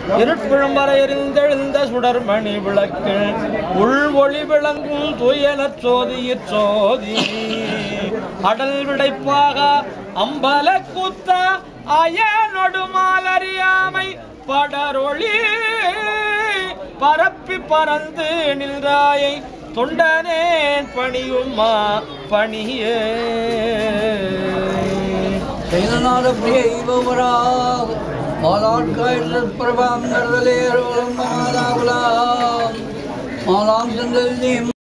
இருட்பிழம்பர எரிந்தெழுந்த சுடர்மணி விளக்கு உள் ஒளி விளங்கும் துயலச் சோதியிற் சோதி அடல் விடைப்பாக அம்பல கூத்த அயனொடு மாலறியாமை படரொளி பரப்பி பறந்து நின்றாயை தொண்டனேன் பணியுமா பணியே ശൈലനാഥ പ്രിയ ഈവരാ മാതാട്കായ പ്രഭാം നർദലേരോളം മാതാവുലാം മാതാം സന്തതി